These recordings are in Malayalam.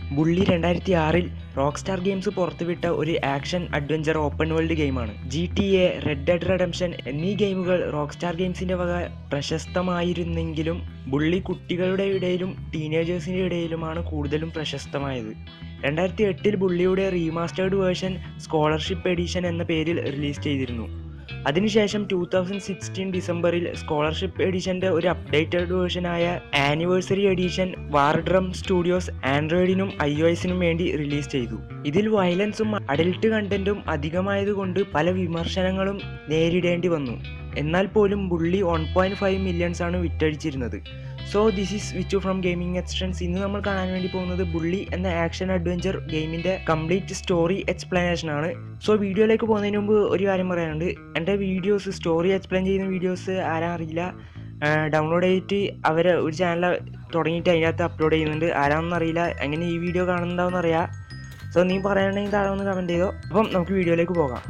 ബുള്ളി രണ്ടായിരത്തി ആറിൽ റോക്ക് സ്റ്റാർ ഗെയിംസ് പുറത്തുവിട്ട ഒരു ആക്ഷൻ അഡ്വഞ്ചർ ഓപ്പൺ വേൾഡ് ഗെയിമാണ് G T A red dead redemption എന്നീ ഗെയിമുകൾ റോക്ക് സ്റ്റാർ ഗെയിംസിന്റെ വക പ്രശസ്തമായിരുന്നെങ്കിലും ബുള്ളി കുട്ടികളുടെ ഇടയിലും ടീനേജേഴ്സിന്റെ ഇടയിലുമാണ് കൂടുതലും പ്രശസ്തമായത് രണ്ടായിരത്തി എട്ടിൽ ബുള്ളിയുടെ റീമാസ്റ്റേർഡ് വേർഷൻ സ്കോളർഷിപ്പ് എഡിഷൻ എന്ന പേരിൽ റിലീസ് ചെയ്തിരുന്നു അതിനുശേഷം ടൂ തൗസൻഡ് സിക്സ്റ്റീൻ ഡിസംബറിൽ സ്കോളർഷിപ്പ് എഡിഷന്റെ ഒരു അപ്ഡേറ്റഡ് വേർഷനായ ആനിവേഴ്സറി എഡിഷൻ വാർഡ്രം സ്റ്റുഡിയോസ് ആൻഡ്രോയിഡിനും ഐ ഒ എസിനും വേണ്ടി റിലീസ് ചെയ്തു ഇതിൽ വയലൻസും അഡൽട്ട് കണ്ടന്റും അധികമായതുകൊണ്ട് പല വിമർശനങ്ങളും നേരിടേണ്ടി വന്നു എന്നാൽ പോലും Bully one point five millions ആണ് വിറ്റഴിച്ചിരുന്നത് so this is Vichu from gaming extrance ഇന്ന് നമ്മൾ കാണാൻ വേണ്ടി പോകുന്നത് ബുള്ളി എന്ന ആക്ഷൻ അഡ്വഞ്ചർ ഗെയിമിന്റെ കംപ്ലീറ്റ് സ്റ്റോറി എക്സ്പ്ലനേഷൻ ആണ് സോ വീഡിയോയിലേക്ക് പോകുന്നതിന് മുമ്പ് ഒരു കാര്യം പറയാനുണ്ട് എൻ്റെ വീഡിയോസ് സ്റ്റോറി എക്സ്പ്ലെയിൻ ചെയ്യുന്ന വീഡിയോസ് ആരാ അറിയില്ല ഡൗൺലോഡ് ചെയ്തിട്ട് അവർ ഒരു ചാനൽ തുടങ്ങിയിട്ട് അതിനകത്ത് അപ്ലോഡ് ചെയ്യുന്നുണ്ട് ആരാണെന്ന് അറിയില്ല എങ്ങനെ ഈ വീഡിയോ കാണുന്നുണ്ടാവും അറിയാം സോ നീ പറയുകയാണെങ്കിൽ താഴെ ഒന്ന് കമൻറ്റ് ചെയ്തോ അപ്പം നമുക്ക് വീഡിയോയിലേക്ക് പോകാം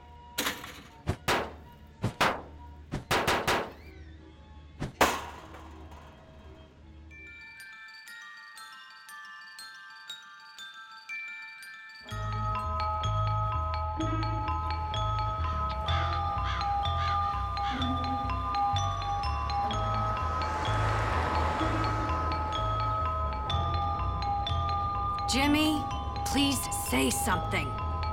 Jimmy, please say something.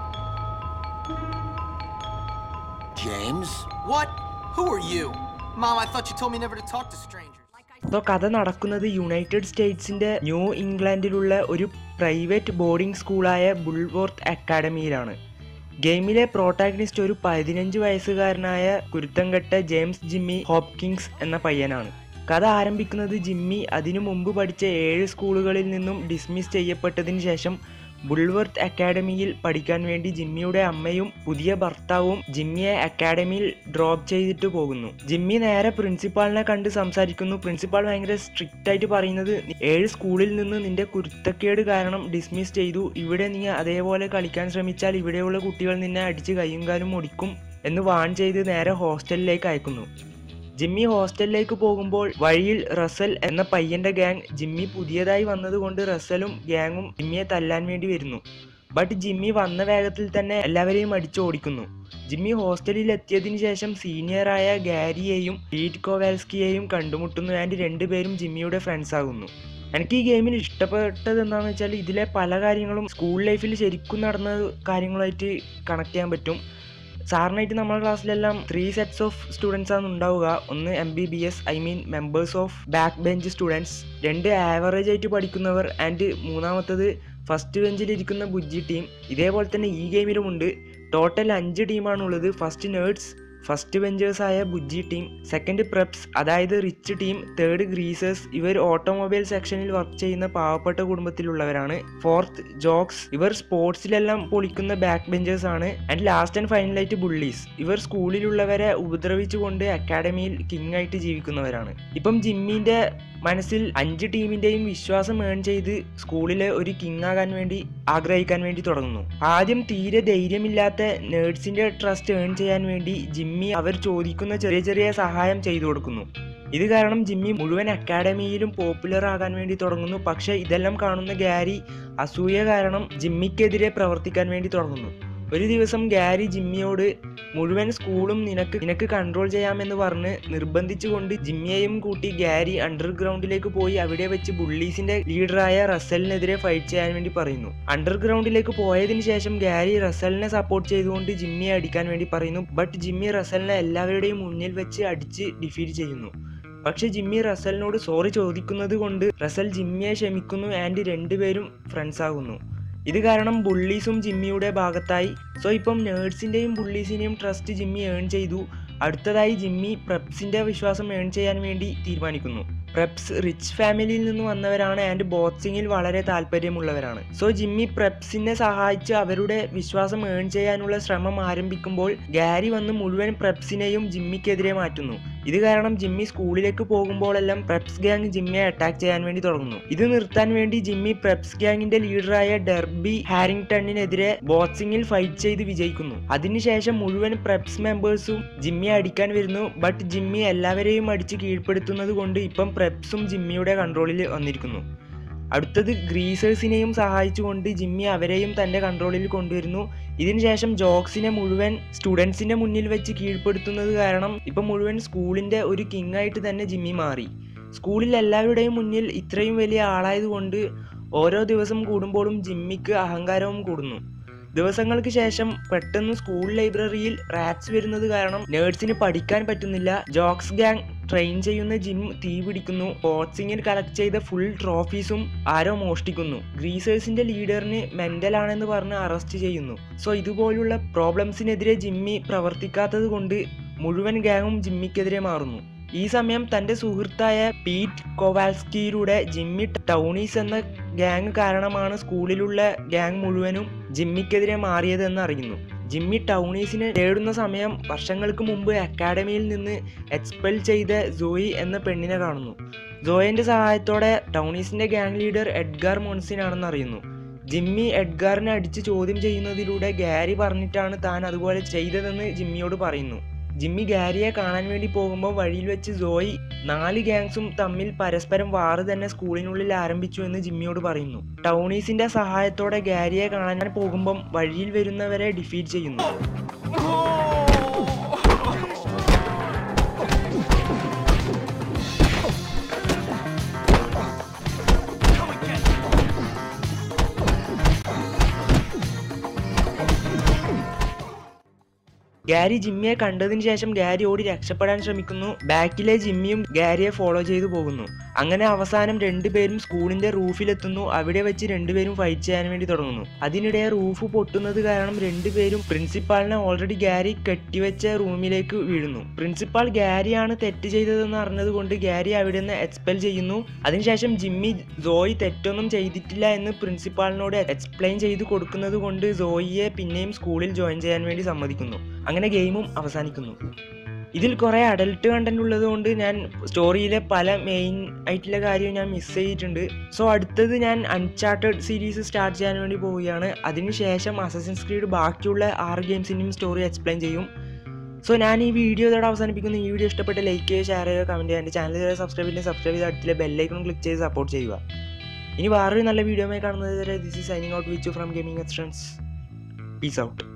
James? What? Who are you? Mom, I thought you told me never to talk to strangers. So കഥ നടക്കുന്നത് യുണൈറ്റഡ് സ്റ്റേറ്റ്സിന്റെ ന്യൂ ഇംഗ്ലണ്ടിലുള്ള ഒരു പ്രൈവറ്റ് ബോർഡിംഗ് സ്കൂളായ ബുൾവോർത്ത് അക്കാഡമിയിലാണ് ഗെയിമിലെ പ്രോട്ടാഗണിസ്റ്റ് ഒരു പതിനഞ്ച് വയസ്സുകാരനായ കുരുത്തംകെട്ട ജെയിംസ് ജിമ്മി ഹോപ്കിങ്സ് എന്ന പയ്യനാണ് കഥ ആരംഭിക്കുന്നത് ജിമ്മി അതിനു മുമ്പ് പഠിച്ച ഏഴ് സ്കൂളുകളിൽ നിന്നും ഡിസ്മിസ് ചെയ്യപ്പെട്ടതിന് ശേഷം ബുൾവർത്ത് അക്കാഡമിയിൽ പഠിക്കാൻ വേണ്ടി ജിമ്മിയുടെ അമ്മയും പുതിയ ഭർത്താവും ജിമ്മിയെ അക്കാഡമിയിൽ ഡ്രോപ്പ് ചെയ്തിട്ട് പോകുന്നു ജിമ്മി നേരെ പ്രിൻസിപ്പാളിനെ കണ്ട് സംസാരിക്കുന്നു പ്രിൻസിപ്പാൾ ഭയങ്കര സ്ട്രിക്റ്റ് ആയിട്ട് പറയുന്നത് ഏഴ് സ്കൂളിൽ നിന്ന് നിന്റെ കുരുത്തക്കേട് കാരണം ഡിസ്മിസ് ചെയ്തു ഇവിടെ നീ അതേപോലെ കളിക്കാൻ ശ്രമിച്ചാൽ ഇവിടെയുള്ള കുട്ടികൾ നിന്നെ അടിച്ച് കൈയും കാലും ഒടിക്കും എന്ന് വാൺ ചെയ്ത് നേരെ ഹോസ്റ്റലിലേക്ക് അയക്കുന്നു ജിമ്മി ഹോസ്റ്റലിലേക്ക് പോകുമ്പോൾ വഴിയിൽ റസൽ എന്ന പയ്യന്റെ ഗ്യാങ് ജിമ്മി പുതിയതായി വന്നതുകൊണ്ട് റസലും ഗ്യാങ്ങും ജിമ്മിയെ തല്ലാൻ വേണ്ടി വരുന്നു ബട്ട് ജിമ്മി വന്ന വേഗത്തിൽ തന്നെ എല്ലാവരെയും അടിച്ചോടിക്കുന്നു ജിമ്മി ഹോസ്റ്റലിൽ എത്തിയതിനു ശേഷം സീനിയറായ ഗാരിയെയും പീറ്റ് കോവാൽസ്കിയെയും കണ്ടുമുട്ടുന്നു ആൻഡ് രണ്ടുപേരും ജിമ്മിയുടെ ഫ്രണ്ട്സ് ആകുന്നു എനിക്ക് ഈ ഗെയിമിൽ ഇഷ്ടപ്പെട്ടത് എന്താണെന്ന് വെച്ചാൽ ഇതിലെ പല കാര്യങ്ങളും സ്കൂൾ ലൈഫിൽ ശരിക്കും നടന്ന കാര്യങ്ങളുമായിട്ട് കണക്ട് ചെയ്യാൻ പറ്റും സാറിനായിട്ട് നമ്മുടെ ക്ലാസ്സിലെല്ലാം ത്രീ സെറ്റ്സ് ഓഫ് സ്റ്റുഡൻസ് ആണ് ഉണ്ടാവുക ഒന്ന് M B B S I mean members of back bench students രണ്ട് ആവറേജ് ആയിട്ട് പഠിക്കുന്നവർ ആൻഡ് മൂന്നാമത്തത് ഫസ്റ്റ് ബെഞ്ചിലിരിക്കുന്ന ബുജ്ജി ടീം ഇതേപോലെ തന്നെ ഈ ഗെയിമിലുമുണ്ട് ടോട്ടൽ അഞ്ച് ടീമാണുള്ളത് ഫസ്റ്റ് നേർഡ്സ് ഫസ്റ്റ് ബെഞ്ചേഴ്സായ ബുജ്ജി ടീം സെക്കൻഡ് പ്രെപ്സ് അതായത് റിച്ച് ടീം തേർഡ് ഗ്രീസേഴ്സ് ഇവർ ഓട്ടോമൊബൈൽ സെക്ഷനിൽ വർക്ക് ചെയ്യുന്ന പാവപ്പെട്ട കുടുംബത്തിലുള്ളവരാണ് ഫോർത്ത് ജോക്സ് ഇവർ സ്പോർട്സിലെല്ലാം പൊളിക്കുന്ന ബാക്ക് ബെഞ്ചേഴ്സ് ആണ് ആൻഡ് ലാസ്റ്റ് ആൻഡ് ഫൈനലായിട്ട് ബുള്ളീസ് ഇവർ സ്കൂളിലുള്ളവരെ ഉപദ്രവിച്ചുകൊണ്ട് അക്കാഡമിയിൽ കിങ് ആയിട്ട് ജീവിക്കുന്നവരാണ് ഇപ്പം ജിമ്മിന്റെ മനസ്സിൽ അഞ്ച് ടീമിന്റെയും വിശ്വാസം ഏൺ ചെയ്ത് സ്കൂളിലെ ഒരു കിങ് ആകാൻ വേണ്ടി ആഗ്രഹിക്കാൻ വേണ്ടി തുടങ്ങുന്നു ആദ്യം തീരെ ധൈര്യമില്ലാത്ത നേഴ്സിന്റെ ട്രസ്റ്റ് ഏൺ ചെയ്യാൻ വേണ്ടി ജിമ്മി അവർ ചോദിക്കുന്ന ചെറിയ ചെറിയ സഹായം ചെയ്തു കൊടുക്കുന്നു ഇത് കാരണം ജിമ്മി മുഴുവൻ അക്കാഡമിയിലും പോപ്പുലർ ആകാൻ വേണ്ടി തുടങ്ങുന്നു പക്ഷേ ഇതെല്ലാം കാണുന്ന ഗാരി അസൂയ കാരണം ജിമ്മിക്കെതിരെ പ്രവർത്തിക്കാൻ വേണ്ടി തുടങ്ങുന്നു ഒരു ദിവസം ഗാരി ജിമ്മിയോട് മുഴുവൻ സ്കൂളും നിനക്ക് നിനക്ക് കൺട്രോൾ ചെയ്യാമെന്ന് പറഞ്ഞ് നിർബന്ധിച്ചുകൊണ്ട് ജിമ്മിയെയും കൂട്ടി ഗാരി അണ്ടർഗ്രൗണ്ടിലേക്ക് പോയി അവിടെ വെച്ച് ബുള്ളീസിന്റെ ലീഡറായ റസലിനെതിരെ ഫൈറ്റ് ചെയ്യാൻ വേണ്ടി പറയുന്നു അണ്ടർഗ്രൗണ്ടിലേക്ക് പോയതിനു ശേഷം ഗാരി റസലിനെ സപ്പോർട്ട് ചെയ്തുകൊണ്ട് ജിമ്മിയെ അടിക്കാൻ വേണ്ടി പറയുന്നു ബട്ട് ജിമ്മി റസലിനെ എല്ലാവരുടെയും മുന്നിൽ വെച്ച് അടിച്ച് ഡിഫീറ്റ് ചെയ്യുന്നു പക്ഷെ ജിമ്മി റസലിനോട് സോറി ചോദിക്കുന്നത് കൊണ്ട് റസൽ ജിമ്മിയെ ക്ഷമിക്കുന്നു ആൻഡ് രണ്ടുപേരും ഫ്രണ്ട്സ് ആകുന്നു ഇത് കാരണം ബുള്ളീസും ജിമ്മിയുടെ ഭാഗത്തായി സോ ഇപ്പം നേഴ്സിൻ്റെയും ബുള്ളീസിൻ്റെയും ട്രസ്റ്റ് ജിമ്മി ഏൺ ചെയ്തു അടുത്തതായി ജിമ്മി പ്രപ്സിൻ്റെ വിശ്വാസം ഏൺ ചെയ്യാൻ വേണ്ടി തീരുമാനിക്കുന്നു പ്രപ്സ് റിച്ച് ഫാമിലിയിൽ നിന്ന് വന്നവരാണ് ആൻഡ് ബോക്സിങ്ങിൽ വളരെ താല്പര്യമുള്ളവരാണ് സോ ജിമ്മി പ്രപ്സിനെ സഹായിച്ച് അവരുടെ വിശ്വാസം ഏൺ ചെയ്യാനുള്ള ശ്രമം ആരംഭിക്കുമ്പോൾ ഗാരി വന്ന് മുഴുവൻ പ്രപ്സിനെയും ജിമ്മിക്കെതിരെ മാറ്റുന്നു ഇത് കാരണം ജിമ്മി സ്കൂളിലേക്ക് പോകുമ്പോഴെല്ലാം പ്രപ്സ് ഗ്യാങ് ജിമ്മിയെ അറ്റാക്ക് ചെയ്യാൻ വേണ്ടി തുടങ്ങുന്നു ഇത് നിർത്താൻ വേണ്ടി ജിമ്മി പ്രപ്സ് ഗ്യാങ്ങിന്റെ ലീഡറായ ഡെർബി ഹാരിങ്ടണിനെതിരെ ബോക്സിംഗിൽ ഫൈറ്റ് ചെയ്ത് വിജയിക്കുന്നു അതിനുശേഷം മുഴുവൻ പ്രപ്സ് മെമ്പേഴ്സും ജിമ്മിയെ അടിക്കാൻ വരുന്നു ബട്ട് ജിമ്മി എല്ലാവരെയും അടിച്ച് കീഴ്പ്പെടുത്തുന്നത് കൊണ്ട് ഇപ്പം പ്രപ്സും ജിമ്മിയുടെ കൺട്രോളിൽ വന്നിരിക്കുന്നു അടുത്തത് ഗ്രീസേഴ്സിനെയും സഹായിച്ചുകൊണ്ട് ജിമ്മി അവരെയും തൻ്റെ കൺട്രോളിൽ കൊണ്ടുവരുന്നു ഇതിനുശേഷം ജോക്സിനെ മുഴുവൻ സ്റ്റുഡൻസിൻ്റെ മുന്നിൽ വെച്ച് കീഴ്പ്പെടുത്തുന്നത് കാരണം ഇപ്പം മുഴുവൻ സ്കൂളിൻ്റെ ഒരു കിങ് ആയിട്ട് തന്നെ ജിമ്മി മാറി സ്കൂളിൽ എല്ലാവരുടെയും മുന്നിൽ ഇത്രയും വലിയ ആളായതുകൊണ്ട് ഓരോ ദിവസം കൂടുമ്പോഴും ജിമ്മിക്ക് അഹങ്കാരവും കൂടുന്നു ദിവസങ്ങൾക്ക് ശേഷം പെട്ടെന്ന് സ്കൂൾ ലൈബ്രറിയിൽ റാറ്റ്സ് വരുന്നത് കാരണം നേഴ്സിന് പഠിക്കാൻ പറ്റുന്നില്ല ജോക്സ് ഗാങ് ട്രെയിൻ ചെയ്യുന്ന ജിം തീ പിടിക്കുന്നു ബോക്സിങ്ങിൽ കളക്ട് ചെയ്ത ഫുൾ ട്രോഫീസും ആരോ മോഷ്ടിക്കുന്നു ഗ്രീസേഴ്സിന്റെ ലീഡറിന് മെന്റൽ ആണെന്ന് പറഞ്ഞ് അറസ്റ്റ് ചെയ്യുന്നു സോ ഇതുപോലുള്ള പ്രോബ്ലംസിനെതിരെ ജിമ്മി പ്രവർത്തിക്കാത്തത് കൊണ്ട് മുഴുവൻ ഗാങ്ങും ജിമ്മിക്കെതിരെ മാറുന്നു ഈ സമയം തന്റെ സുഹൃത്തായ പീറ്റ് കൊവാൽസ്കിയിലൂടെ ജിമ്മി ടൗണീസ് എന്ന ഗാങ് കാരണമാണ് സ്കൂളിലുള്ള ഗാങ് മുഴുവനും ജിമ്മിക്കെതിരെ മാറിയതെന്ന് അറിയുന്നു ജിമ്മി ടൗണീസിനെ തേടുന്ന സമയം വർഷങ്ങൾക്ക് മുമ്പ് അക്കാഡമിയിൽ നിന്ന് എക്സ്പെൽ ചെയ്ത സോയി എന്ന പെണ്ണിനെ കാണുന്നു സോയന്റെ സഹായത്തോടെ ടൗണീസിന്റെ ഗാങ് ലീഡർ എഡ്ഗാർ മോൺസിനാണെന്ന് അറിയുന്നു ജിമ്മി എഡ്ഗാറിനെ അടിച്ച് ചോദ്യം ചെയ്യുന്നതിലൂടെ ഗാരി പറഞ്ഞിട്ടാണ് താൻ അതുപോലെ ചെയ്തതെന്ന് ജിമ്മിയോട് പറയുന്നു ജിമ്മി ഗാരിയെ കാണാൻ വേണ്ടി പോകുമ്പോൾ വഴിയിൽ വെച്ച് സോയി നാല് ഗാങ്സും തമ്മിൽ പരസ്പരം വാറ് തന്നെ സ്കൂളിനുള്ളിൽ ആരംഭിച്ചു എന്ന് ജിമ്മിയോട് പറയുന്നു ടൗണീസിന്റെ സഹായത്തോടെ ഗാരിയെ കാണാൻ പോകുമ്പം വഴിയിൽ വരുന്നവരെ ഡിഫീറ്റ് ചെയ്യുന്നു ഗാരി ജിമ്മിയെ കണ്ടതിന് ശേഷം ഗാരി ഓടി രക്ഷപ്പെടാൻ ശ്രമിക്കുന്നു ബാക്കിലെ ജിമ്മിയും ഗാരിയെ ഫോളോ ചെയ്തു പോകുന്നു അങ്ങനെ അവസാനം രണ്ടുപേരും സ്കൂളിന്റെ റൂഫിലെത്തുന്നു അവിടെ വെച്ച് രണ്ടുപേരും ഫൈറ്റ് ചെയ്യാൻ വേണ്ടി തുടങ്ങുന്നു അതിനിടെ റൂഫ് പൊട്ടുന്നത് കാരണം രണ്ടുപേരും പ്രിൻസിപ്പാളിനെ ഓൾറെഡി ഗാരി കെട്ടിവെച്ച റൂമിലേക്ക് വീഴുന്നു പ്രിൻസിപ്പാൾ ഗാരിയാണ് തെറ്റ് ചെയ്തതെന്ന് അറിഞ്ഞതുകൊണ്ട് ഗാരി അവിടെ നിന്ന് എക്സ്പെൽ ചെയ്യുന്നു അതിനുശേഷം ജിമ്മി സോയി തെറ്റൊന്നും ചെയ്തിട്ടില്ല എന്ന് പ്രിൻസിപ്പാളിനോട് എക്സ്പ്ലെയിൻ ചെയ്ത് കൊടുക്കുന്നത് കൊണ്ട് സോയിയെ പിന്നെയും സ്കൂളിൽ ജോയിൻ ചെയ്യാൻ വേണ്ടി സമ്മതിക്കുന്നു അങ്ങനെ ഗെയിമും അവസാനിക്കുന്നു ഇതിൽ കുറേ അഡൽട്ട് കണ്ടന്റ് ഉള്ളതുകൊണ്ട് ഞാൻ സ്റ്റോറിയിലെ പല മെയിൻ ആയിട്ടുള്ള കാര്യവും ഞാൻ മിസ് ചെയ്തിട്ടുണ്ട് സോ അടുത്തത് ഞാൻ അൺചാർട്ടഡ് സീരീസ് സ്റ്റാർട്ട് ചെയ്യാൻ വേണ്ടി പോവുകയാണ് അതിനുശേഷം അസസിൻസ് ക്രീഡ് ബാക്കിയുള്ള ആറ് ഗെയിംസിൻ്റെയും സ്റ്റോറി എക്സ്പ്ലെയിൻ ചെയ്യും സോ ഞാൻ ഈ വീഡിയോ ഇതോടെ അവസാനിപ്പിക്കുന്നു ഈ വീഡിയോ ഇഷ്ടപ്പെട്ട ലൈക്ക് ചെയ്യുക ഷെയർ ചെയ്യുക കമൻറ്റ് ചെയ്യുക എൻ്റെ ചാനൽ ഇതുവരെ സബ്സ്ക്രൈബ് ചെയ്യുക സബ്സ്ക്രൈബ് ചെയ്ത് അടുത്തിലെ ബെല്ലൈക്കൺ ക്ലിക്ക് ചെയ്ത് സപ്പോർട്ട് ചെയ്യുക ഇനി വേറൊരു നല്ല വീഡിയോയുമായി കാണുന്നത് വരെ this is signing out Vichu from gaming extrance peace out